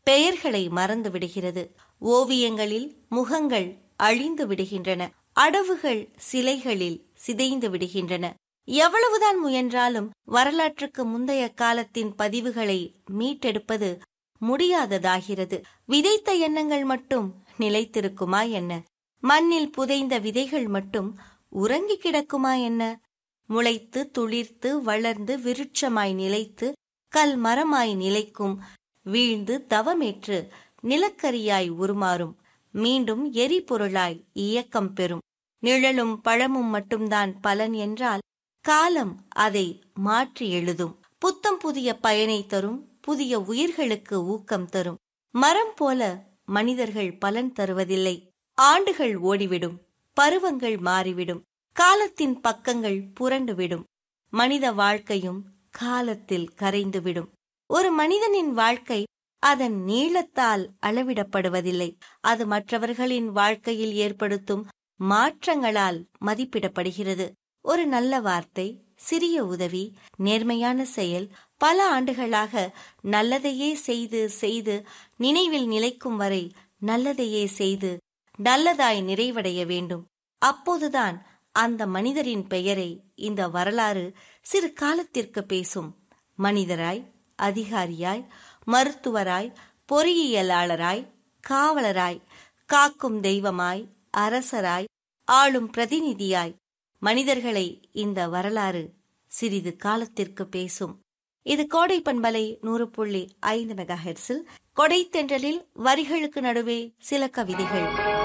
பெயர்களை மறந்து விடுகிறது ஓவியங்களில் முகங்கள் அழிந்து விடுகின்றன அடவுகள் சிலைகளில் சிதைந்து விடுகின்றன எவ்வளவுதான் முயன்றாலும் வரலாற்றுக்கு முந்தைய காலத்தின் பதிவுகளை மீட்டெடுப்பது முடியாததாகிறது விதைத்த எண்ணங்கள் மட்டும் நிலைத்திருக்குமா என்ன மண்ணில் புதைந்த விதைகள் மட்டும் உறங்கி கிடக்குமா என்ன முளைத்து துளிர்த்து வளர்ந்து விருட்சமாய் நிலைத்து கல் மரமாய் நிலைக்கும் வீழ்ந்து தவமேற்று நிலக்கரியாய் உருமாறும் மீண்டும் எரிபொருளாய் இயக்கம் பெறும் நிழலும் பழமும் மட்டும்தான் பலன் என்றால் காலம் அதை மாற்றி எழுதும் புத்தம் புதிய பயனை தரும் புதிய உயிர்களுக்கு ஊக்கம் தரும் மரம் போல மனிதர்கள் பலன் தருவதில்லை ஆண்டுகள் ஓடிவிடும் பருவங்கள் மாறிவிடும் காலத்தின் பக்கங்கள் புரண்டுவிடும் மனித வாழ்க்கையும் காலத்தில் கரைந்துவிடும் ஒரு மனிதனின் வாழ்க்கை அதன் நீளத்தால் அளவிடப்படுவதில்லை அது மற்றவர்களின் வாழ்க்கையில் ஏற்படுத்தும் மாற்றங்களால் மதிப்பிடப்படுகிறது ஒரு நல்ல வார்த்தை சிறிய உதவி நேர்மையான செயல் பல ஆண்டுகளாக நல்லதையே செய்து செய்து நினைவில் நிலைக்கும் வரை நல்லதையே செய்து நல்லதாய் நிறைவடைய வேண்டும் அப்போதுதான் அந்த மனிதரின் பெயரை இந்த வரலாறு சிறு காலத்திற்கு பேசும் மனிதராய் அதிகாரியாய் மருத்துவராய் பொறியியலாளராய் காவலராய் காக்கும் தெய்வமாய் அரசராய் ஆளும் பிரதிநிதியாய் மனிதர்களை இந்த வரலாறு சிறிது காலத்திற்கு பேசும் இது கோடை பண்பலை நூறு புள்ளி ஐந்து மெகா ஹெர்ஸில் கொடை தென்றலில் வரிகளுக்கு நடுவே சில கவிதைகள்